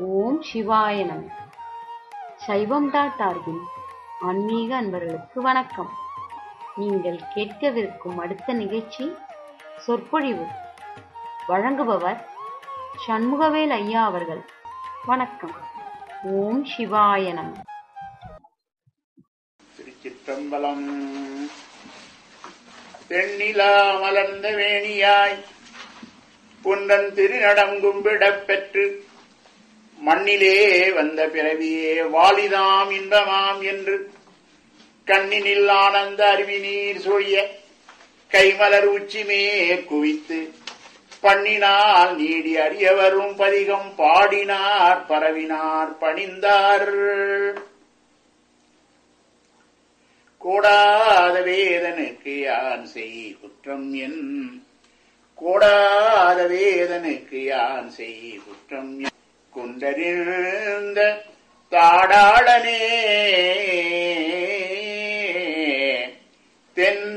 ஓம் சிவாய நம சைவம் டாட் ஆர்கின் ஆன்மீக அன்பர்களுக்கு வணக்கம் நீங்கள் கேட்கவிருக்கும் அடுத்த நிகழ்ச்சி சொற்பொழிவு வழங்குபவர் சண்முகவேல் ஐயா அவர்கள் வணக்கம் ஓம் சிவாய நம திருச்சிற்றம்பலம் தென்னிலா மலர்ந்த வேணியாய் புன்றன் திருநடங்கும்பிடப் பெற்று மண்ணிலே வந்த பிறவியே வாலிதாம் இன்பமாம் என்று கண்ணினில் ஆனந்த அருவி நீர் சொழிய கைமலர் உச்சிமேற் குவித்து பண்ணினால் நீடி அறியவரும் பதிகம் பாடினார் பரவினார் பணிந்தார் கோடாத வேதனுக்கு யான் செய் குற்றம் என் கோடாத வேதனுக்கு யான் செய் குற்றம் என் குண்டறிந்த தாடாளனே